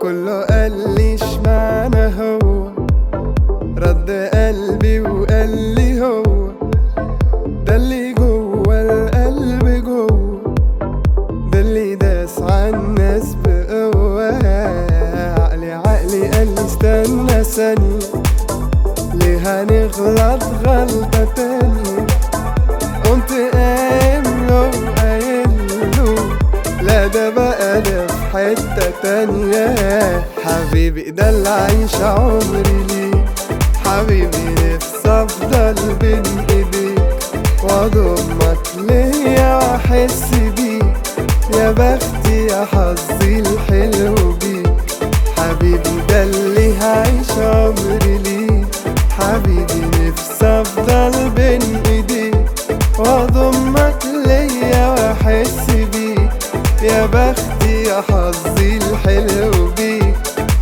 كله قال لي اشمعنى هو رد قلبي وقال لي هو ده اللي جوه القلب جوه ده اللي داس عالناس بقوة عقلي عقلي قال لي استنى ثانية ليه هنغلط غلطة تانية قمت قايم له قايل له لا ده بقى ده في حتة تانية حبيبي ده اللي عايش عمري ليه حبيبي نفسي افضل بين ايديك واضمك ليا واحس بيك يا بختي يا حظي الحلو بيك حبيبي ده اللي هعيش عمري ليه حبيبي نفسي افضل بين ايديك واضمك ليا واحس بيك يا بختي يا حظي الحلو بيك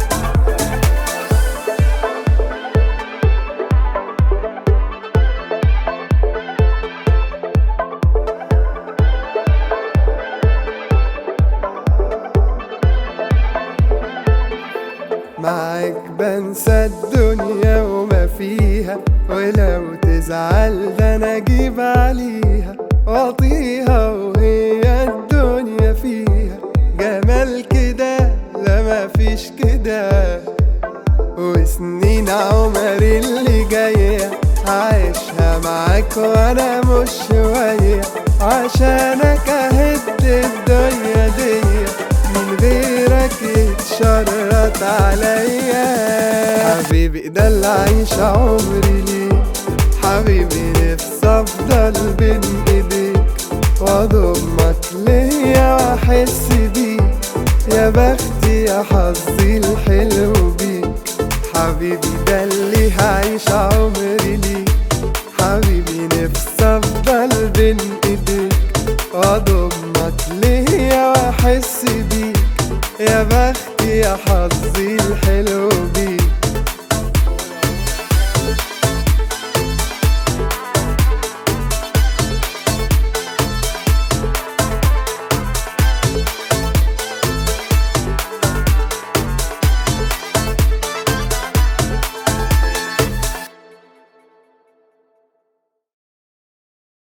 معاك بنسى الدنيا وما فيها ولو تزعل ده انا اجيب عليها واطيها وهي الدنيا فيها جمال كده لا ما فيش كده وسنين عمري اللي جاية عايشها معاك وانا مش شوية عشانك اهد الدنيا دي من غيرك يتشرط عليا حبيبي ده اللي عايش عمري ليه حبيبي نفسي افضل بين ايديك واضمك ليا واحس بيك يا بختي يا حظي الحلو بيك حبيبي ده اللي هعيش عمري ليك حبيبي نفسي افضل بين ايديك واضمك ليا واحس بيك يا بختي يا حظي الحلو بيك